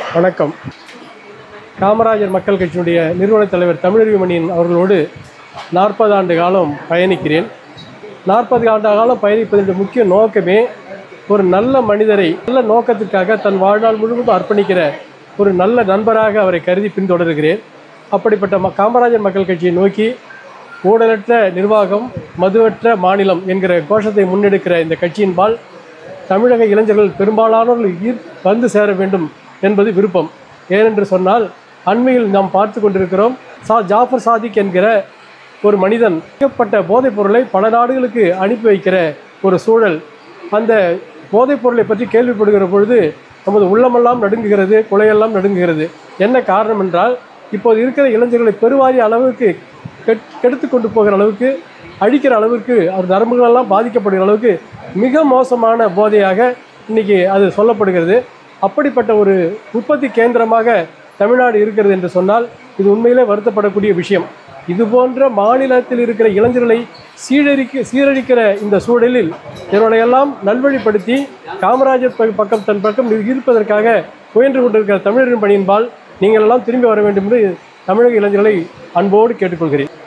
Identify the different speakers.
Speaker 1: வணக்கம் காமராஜர் மக்கள் கட்சியினுடைய நிறுவனத் தலைவர் தமிழறிவுமணியன் அவர்களோடு நாற்பது ஆண்டு காலம் பயணிக்கிறேன் நாற்பது ஆண்டு காலம் பயணிப்பதன் முக்கிய நோக்கமே ஒரு நல்ல மனிதரை நல்ல நோக்கத்திற்காக தன் வாழ்நாள் முழுவதும் அர்ப்பணிக்கிற ஒரு நல்ல நண்பராக அவரை கருதி பின்தொடர்கிறேன் அப்படிப்பட்ட ம காமராஜர் மக்கள் கட்சியை நோக்கி ஊழலற்ற நிர்வாகம் மதுவற்ற மாநிலம் என்கிற கோஷத்தை முன்னெடுக்கிற இந்த கட்சியின்பால் தமிழக இளைஞர்கள் பெரும்பாலானவர்கள் ஈர் வந்து சேர வேண்டும் என்பது விருப்பம் ஏனென்று சொன்னால் அண்மையில் நாம் பார்த்து கொண்டிருக்கிறோம் சா ஜாஃபர் சாதிக் என்கிற ஒரு மனிதன் ஏகப்பட்ட போதைப் பொருளை பல நாடுகளுக்கு அனுப்பி வைக்கிற ஒரு சூழல் அந்த போதைப் பொருளை பற்றி கேள்விப்படுகிற பொழுது நமது உள்ளமெல்லாம் நடுங்குகிறது குலையெல்லாம் நடுங்குகிறது என்ன காரணம் என்றால் இப்போது இருக்கிற இளைஞர்களை பெருவாரிய அளவுக்கு கெட் கெடுத்து கொண்டு போகிற அளவுக்கு அழிக்கிற அளவுக்கு அவர் நரம்புகளெல்லாம் பாதிக்கப்படுகிற அளவுக்கு மிக மோசமான போதையாக இன்னைக்கு அது சொல்லப்படுகிறது அப்படிப்பட்ட ஒரு உற்பத்தி கேந்திரமாக தமிழ்நாடு இருக்கிறது என்று சொன்னால் இது உண்மையிலே வருத்தப்படக்கூடிய விஷயம் இது போன்ற மாநிலத்தில் இருக்கிற இளைஞர்களை சீரழிக்க சீரழிக்கிற இந்த சூழலில் இவர்களையெல்லாம் நல்வழிப்படுத்தி காமராஜர் ப- பக்கம் தன் பக்கம் ஈர்ப்பதற்காக முயன்று கொண்டிருக்கிற தமிழரின் பணியின்பால் நீங்கள் எல்லாம் திரும்பி வர வேண்டும் என்று தமிழக இளைஞர்களை அன்போடு கேட்டுக்கொள்கிறேன்